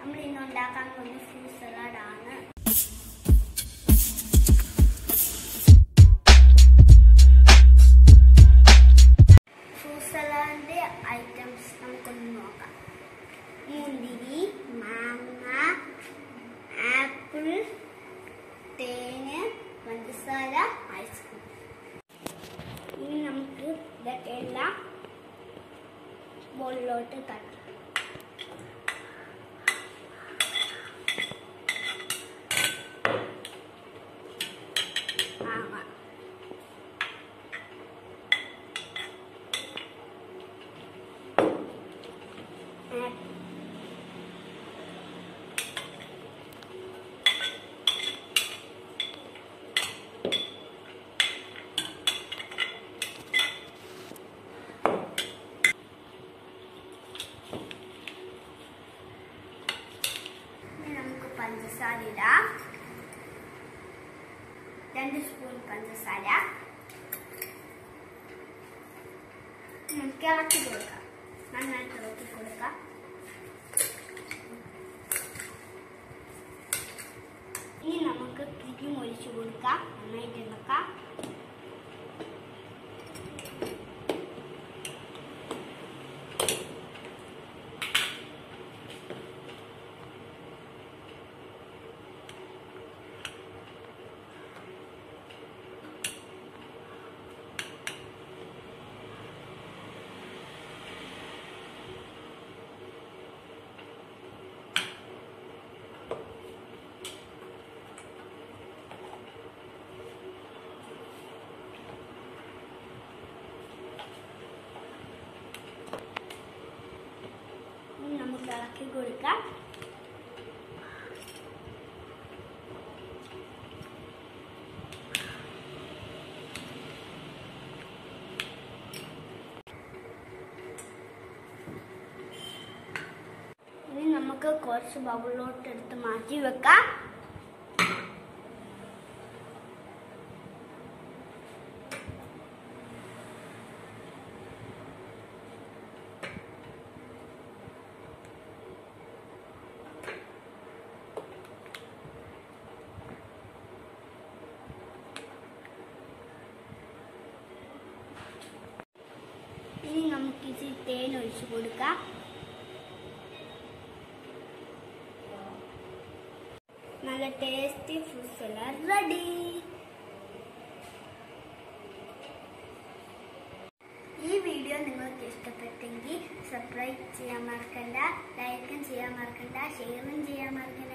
നമ്മൾ ഇന്ന് ഉണ്ടാക്കാൻ പോകുന്ന ഫ്രൂട്ട് സലാഡ് ആണ് ഫ്രൂട്ട് സലാഡിന്റെ ഐറ്റംസ് നമുക്കൊന്ന് നോക്കാം മുന്തിരി മാങ്ങ ആപ്പിൾ തേന് പഞ്ചസാര ഐസ്ക്രീം ഇനി നമുക്ക് ഇതൊക്കെ എല്ലാം ബോളിലോട്ട് തട്ടാം മാങ്ങ ആപ്പിൾ ഇനി നമുക്ക് പഞ്ചസാര ഇടാം രണ്ട് സ്പൂൺ പഞ്ചസാര നമുക്ക് ഇളക്കി കൊടുക്കാം നന്നായിട്ട് ഇളക്കി കൊടുക്കാം ഇനി നമുക്ക് ക്രീം ഒഴിച്ചു കൊടുക്കാം നന്നായിട്ട് ഇളക്കാം ഇനി നമുക്ക് ഇളക്കി കൊടുക്കാം ഇനി നമുക്ക് കുറച്ച് ബൗളിലോട്ട് എടുത്ത് മാറ്റി വെക്കാം ഇനി നമുക്ക് ഇച്ചിരി തേൻ ഒഴിച്ചു കൊടുക്കാം നല്ല ടേസ്റ്റി ഫ്രൂട്ട് സലാഡ് റെഡി ഈ വീഡിയോ നിങ്ങൾക്ക് ഇഷ്ടപ്പെട്ടെങ്കിൽ സബ്സ്ക്രൈബ് ചെയ്യാൻ മറക്കണ്ട ലൈക്കും ചെയ്യാൻ മറക്കണ്ട ഷെയറും ചെയ്യാൻ മറക്കണ്ട